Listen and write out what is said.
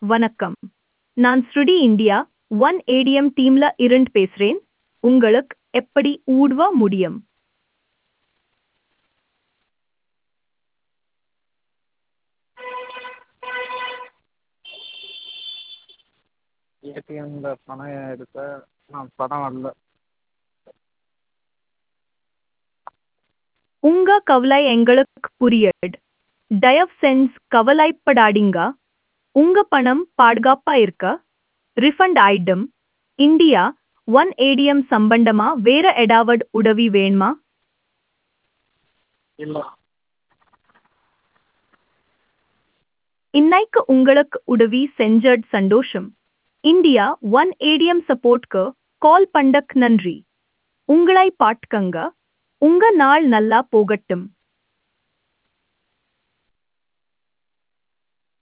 வணக்கம் நான் ஸ்ருடி இந்தியா ஒன் ஏடிஎம் டீம்ல இருந்து பேசுறேன் உங்களுக்கு எப்படி ஊடுவ முடியும் ஏடிஎம்ல பணம் எடுக்க நான் பணம் வரல உங்க கவலை எங்களுக்கு புரியுது தயவு செஞ்சு கவலைப்படாதீங்க உங்க பணம் பாதுகாப்பா இருக்க ரிஃபண்ட் ஆயிடும் இந்தியா ஒன் ஏடிஎம் சம்பந்தமா வேற ஏதாவது உதவி வேணுமா இல்லை இன்னைக்கு உங்களுக்கு உதவி செஞ்சது சந்தோஷம் இந்தியா ஒன் ஏடிஎம் சப்போர்ட்க்கு கால் பண்ணக் நன்றி உங்களை பாட்டுக்கங்க உங்க நாள் நல்லா போகட்டும்